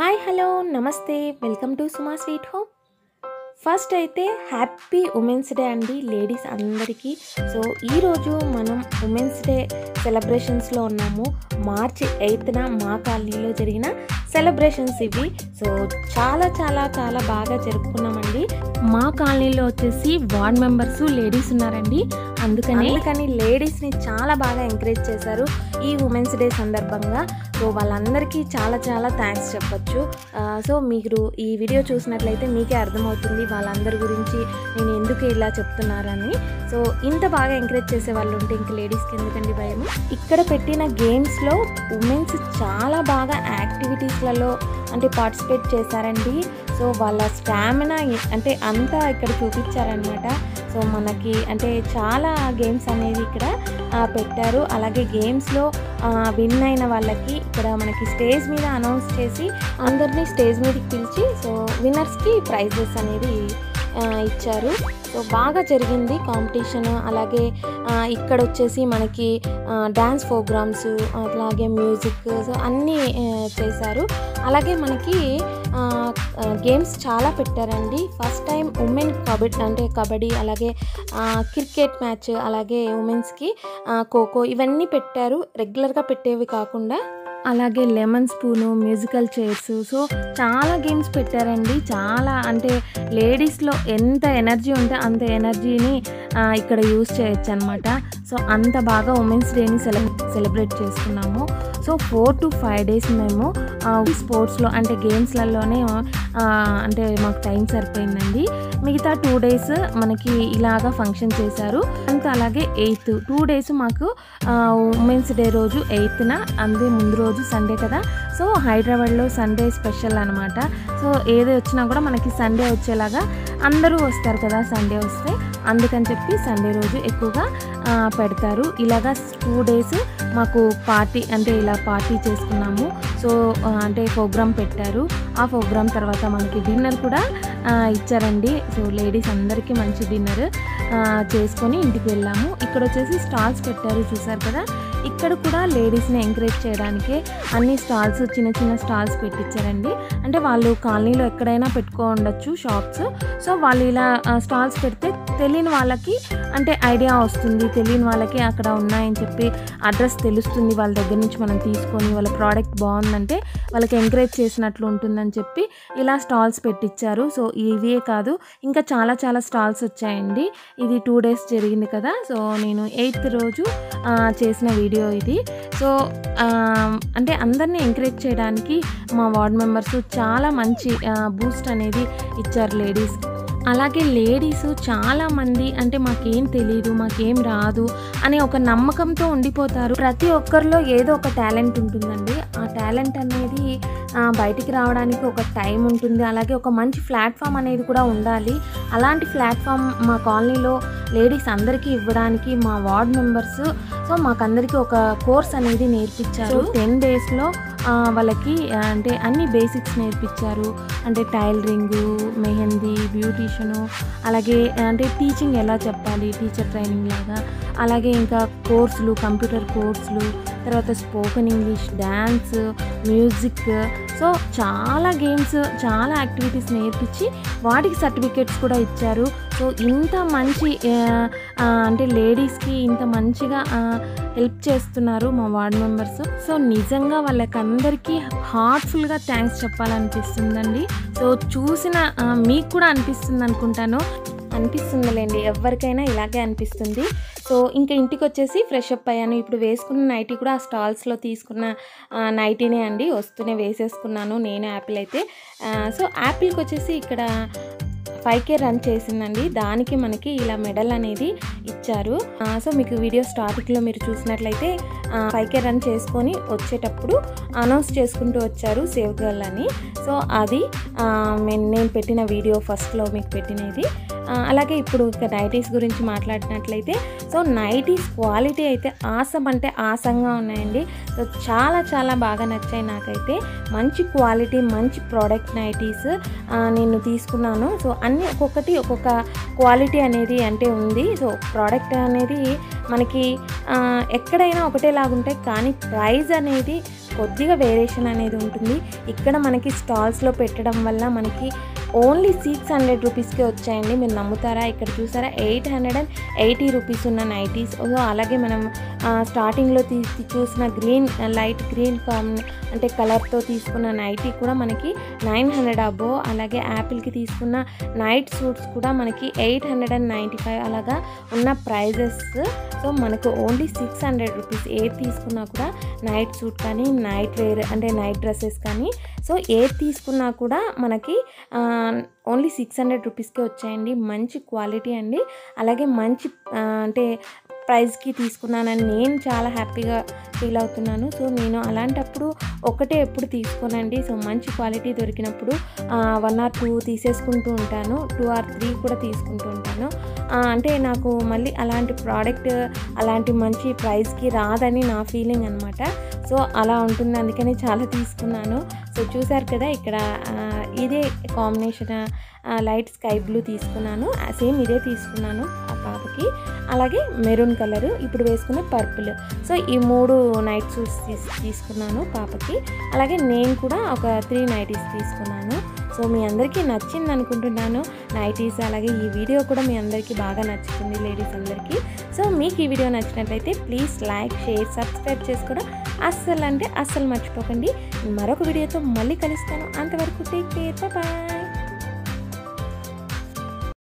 hi hello నమస్తే welcome to Suma sweet home first అయితే happy women's day అండి ladies అందరికీ సో ఈరోజు మనం ఉమెన్స్ డే సెలబ్రేషన్స్లో ఉన్నాము మార్చి ఎయిత్న మా కాలనీలో జరిగిన సెలబ్రేషన్స్ ఇవి సో చాలా చాలా చాలా బాగా జరుపుకున్నామండి మా కాలనీలో వచ్చేసి వార్డ్ మెంబర్స్ లేడీస్ ఉన్నారండి అందుకని అందుకని లేడీస్ని చాలా బాగా ఎంకరేజ్ చేశారు ఈ ఉమెన్స్ డే సందర్భంగా సో వాళ్ళందరికీ చాలా చాలా థ్యాంక్స్ చెప్పొచ్చు ఆ, సో మీరు ఈ వీడియో చూసినట్లయితే మీకే అర్థమవుతుంది వాళ్ళందరి గురించి నేను ఎందుకు ఇలా చెప్తున్నారని సో ఇంత బాగా ఎంకరేజ్ చేసే వాళ్ళు ఉంటే ఇంక లేడీస్కి ఎందుకండి భయం ఇక్కడ పెట్టిన గేమ్స్లో ఉమెన్స్ చాలా బాగా యాక్టివిటీస్లలో అంటే పార్టిసిపేట్ చేశారండి సో వాళ్ళ స్టామినా అంటే అంతా ఇక్కడ చూపించారనమాట సో మనకి అంటే చాలా గేమ్స్ అనేది ఇక్కడ ఆ, పెట్టారు అలాగే గేమ్స్లో విన్ అయిన వాళ్ళకి ఇక్కడ మనకి స్టేజ్ మీద అనౌన్స్ చేసి అందరినీ స్టేజ్ మీదకి పిలిచి సో విన్నర్స్కి ప్రైజెస్ అనేది ఆ, ఇచ్చారు సో బాగా జరిగింది కాంపిటీషన్ అలాగే ఆ, ఇక్కడ వచ్చేసి మనకి డ్యాన్స్ ప్రోగ్రామ్స్ అలాగే మ్యూజిక్ సో అన్నీ ఆ, చేశారు అలాగే మనకి గేమ్స్ చాలా పెట్టారండి ఫస్ట్ టైం ఉమెన్ కబడ్డీ అంటే కబడ్డీ అలాగే క్రికెట్ మ్యాచ్ అలాగే ఉమెన్స్కి ఖోఖో ఇవన్నీ పెట్టారు రెగ్యులర్గా పెట్టేవి కాకుండా అలాగే lemon spoon musical chairs so చాలా గేమ్స్ పెట్టారండి చాలా అంటే లేడీస్లో ఎంత ఎనర్జీ ఉంటే అంత ఎనర్జీని ఆ, ఇక్కడ యూస్ చేయొచ్చు అనమాట సో అంత బాగా ఉమెన్స్ డేని సెల సెలబ్రేట్ చేసుకున్నాము so four to five days మేము ఆ, స్పోర్ట్స్లో అంటే గేమ్స్లలోనే ఆ, అంటే మాకు టైం సరిపోయిందండి మిగతా టూ డేస్ మనకి ఇలాగా ఫంక్షన్ చేశారు ఇంకా అలాగే ఎయిత్ టూ డేస్ మాకు ఉమెన్స్ డే రోజు ఎయిత్న అందే ముందు రోజు సండే కదా సో హైదరాబాద్లో సండే స్పెషల్ అనమాట సో ఏది వచ్చినా కూడా మనకి సండే వచ్చేలాగా అందరూ వస్తారు కదా సండే వస్తే అందుకని చెప్పి సండే రోజు ఎక్కువగా ఆ, పెడతారు ఇలాగా టూ డేస్ మాకు పార్టీ అంటే ఇలా పార్టీ చేసుకున్నాము సో ఆ, అంటే ప్రోగ్రామ్ పెట్టారు ఆ ప్రోగ్రామ్ తర్వాత మనకి డిన్నర్ కూడా ఆ, ఇచ్చారండి సో లేడీస్ అందరికీ మంచి డిన్నర్ చేసుకొని ఇంటికి వెళ్ళాము ఇక్కడ వచ్చేసి స్టాల్స్ పెట్టారు చూసారు కదా ఇక్కడ కూడా లేడీస్ని ఎంకరేజ్ చేయడానికి అన్ని స్టాల్స్ చిన్న చిన్న స్టాల్స్ పెట్టించారండి అంటే వాళ్ళు కాలనీలో ఎక్కడైనా పెట్టుకో ఉండొచ్చు షాప్స్ సో వాళ్ళు ఇలా స్టాల్స్ పెడితే తెలియని వాళ్ళకి అంటే ఐడియా వస్తుంది తెలియని వాళ్ళకి అక్కడ ఉన్నాయని చెప్పి అడ్రస్ తెలుస్తుంది వాళ్ళ దగ్గర నుంచి మనం తీసుకొని వాళ్ళ ప్రోడక్ట్ బాగుందంటే వాళ్ళకి ఎంకరేజ్ చేసినట్లు ఉంటుందని చెప్పి ఇలా స్టాల్స్ పెట్టించారు సో ఇవే కాదు ఇంకా చాలా చాలా స్టాల్స్ వచ్చాయండి ఇది టూ డేస్ జరిగింది కదా సో నేను ఎయిత్ రోజు ఆ, చేసిన వీడియో ఇది సో ఆ, అంటే అందరినీ ఎంకరేజ్ చేయడానికి మా వార్డ్ మెంబర్స్ చాలా మంచి బూస్ట్ అనేది ఇచ్చారు లేడీస్ అలాగే లేడీస్ చాలామంది అంటే మాకేం తెలియదు మాకేం రాదు అనే ఒక నమ్మకంతో ఉండిపోతారు ప్రతి ఒక్కరిలో ఏదో ఒక టాలెంట్ ఉంటుందండి ఆ టాలెంట్ అనేది ఆ, బయటికి రావడానికి ఒక టైం ఉంటుంది అలాగే ఒక మంచి ప్లాట్ఫామ్ అనేది కూడా ఉండాలి అలాంటి ప్లాట్ఫామ్ మా కాలనీలో లేడీస్ అందరికీ ఇవ్వడానికి మా వార్డ్ మెంబర్స్ సో మాకందరికీ ఒక కోర్స్ అనేది నేర్పించారు టెన్ డేస్లో వాళ్ళకి ఆ, అంటే అన్ని బేసిక్స్ నేర్పించారు అంటే టైలరింగు మెహందీ బ్యూటీషియను అలాగే అంటే టీచింగ్ ఎలా చెప్పాలి టీచర్ ట్రైనింగ్ లాగా అలాగే ఇంకా కోర్సులు కంప్యూటర్ కోర్సులు తర్వాత spoken English dance music so చాలా గేమ్స్ చాలా యాక్టివిటీస్ నేర్పించి వాటికి సర్టిఫికేట్స్ కూడా ఇచ్చారు సో ఇంత మంచి ఆ, ఆ, అంటే లేడీస్కి ఇంత మంచిగా హెల్ప్ చేస్తున్నారు మా వార్డ్ మెంబర్స్ సో నిజంగా వాళ్ళకందరికీ హార్ట్ఫుల్గా థ్యాంక్స్ చెప్పాలనిపిస్తుందండి సో చూసిన ఆ, మీకు కూడా అనిపిస్తుంది అనుకుంటాను అనిపిస్తుందిలేండి ఎవరికైనా ఇలాగే అనిపిస్తుంది సో ఇంకా ఇంటికి వచ్చేసి ఫ్రెష్ అప్ అయ్యాను ఇప్పుడు వేసుకున్న నైటీ కూడా ఆ స్టాల్స్లో తీసుకున్న ఆ, నైటీనే అండి వస్తూనే వేసేసుకున్నాను నేను యాపిల్ అయితే ఆ, సో యాపిల్కి వచ్చేసి ఇక్కడ ఫైవ్ కే రన్ చేసిందండి దానికి మనకి ఇలా మెడల్ అనేది ఇచ్చారు ఆ, సో మీకు వీడియో స్టార్టింగ్లో మీరు చూసినట్లయితే ఫైవ్ కే రన్ చేసుకొని వచ్చేటప్పుడు అనౌన్స్ చేసుకుంటూ వచ్చారు సేవ్ గర్ల్ అని సో అది ఆ, నేను నేను పెట్టిన వీడియో ఫస్ట్లో మీకు పెట్టినది ఆ, అలాగే ఇప్పుడు ఇక నైటీస్ గురించి మాట్లాడినట్లయితే సో నైటీస్ క్వాలిటీ అయితే ఆసం అంటే ఆసంగా ఉన్నాయండి సో చాలా చాలా బాగా నచ్చాయి నాకైతే మంచి క్వాలిటీ మంచి ప్రోడక్ట్ నైటీస్ నేను తీసుకున్నాను సో అన్ని ఒక్కొక్కటి ఒక్కొక్క క్వాలిటీ అనేది అంటే ఉంది సో ప్రోడక్ట్ అనేది మనకి ఆ, ఎక్కడైనా ఒకటేలాగా ఉంటాయి కానీ ప్రైస్ అనేది కొద్దిగా వేరియేషన్ అనేది ఉంటుంది ఇక్కడ మనకి స్టాల్స్లో పెట్టడం వల్ల మనకి ఓన్లీ సిక్స్ హండ్రెడ్ రూపీస్కే వచ్చాయండి మీరు నమ్ముతారా ఇక్కడ చూసారా eight hundred and eighty rupees ఉన్న నైటీస్ అలాగే మనం ఆ, స్టార్టింగ్లో తీ తీ- చూసిన గ్రీన్ లైట్ గ్రీన్ కామ్ అంటే కలర్తో తీసుకున్న నైటీ కూడా మనకి నైన్ హండ్రెడ్ అబో అలాగే యాపిల్కి తీసుకున్న నైట్ సూట్స్ కూడా మనకి eight hundred and ninety five అలాగా ఉన్న ప్రైజెస్ సో మనకు ఓన్లీ సిక్స్ హండ్రెడ్ రూపీస్ ఏది తీసుకున్నా కూడా నైట్ సూట్ కానీ నైట్ వేర్ అంటే నైట్ డ్రెస్సెస్ కానీ సో ఏది తీసుకున్నా కూడా మనకి ఓన్లీ సిక్స్ హండ్రెడ్ రూపీస్కే వచ్చాయండి మంచి క్వాలిటీ అండి అలాగే మంచి ఆ, అంటే ప్రైస్కి తీసుకున్నానని నేను చాలా హ్యాపీగా ఫీల్ అవుతున్నాను సో నేను అలాంటప్పుడు ఒకటే ఎప్పుడు తీసుకోనండి సో మంచి క్వాలిటీ దొరికినప్పుడు వన్ ఆర్ టూ తీసేసుకుంటూ ఉంటాను టూ ఆర్ త్రీ కూడా తీసుకుంటూ ఉంటాను ఆ, అంటే నాకు మళ్ళీ అలాంటి ప్రోడక్ట్ అలాంటి మంచి ప్రైస్కి రాదని నా ఫీలింగ్ అనమాట సో అలా ఉంటుంది అందుకని చాలా తీసుకున్నాను సో చూసారు కదా ఇక్కడ ఆ, ఇదే కాంబినేషన్ లైట్ స్కై బ్లూ తీసుకున్నాను సేమ్ ఇదే తీసుకున్నాను ఆ పాపకి అలాగే మెరూన్ కలర్ ఇప్పుడు వేసుకున్న పర్పుల్ సో ఈ మూడు నైట్ సూట్స్ తీస్ తీసుకున్నాను పాపకి అలాగే నేను కూడా ఒక త్రీ నైటీస్ తీసుకున్నాను సో మీ అందరికీ నచ్చింది అనుకుంటున్నాను నైటీస్ అలాగే ఈ వీడియో కూడా మీ అందరికీ బాగా నచ్చుతుంది లేడీస్ అందరికీ సో మీకు ఈ వీడియో నచ్చినట్లయితే ప్లీజ్ లైక్ షేర్ సబ్స్క్రైబ్ చేసుకోవడం అస్సలు అంటే అస్సలు మర్చిపోకండి మరొక వీడియోతో మళ్ళీ కలుస్తాను అంతవరకు టేక్ కేర్ బాయ్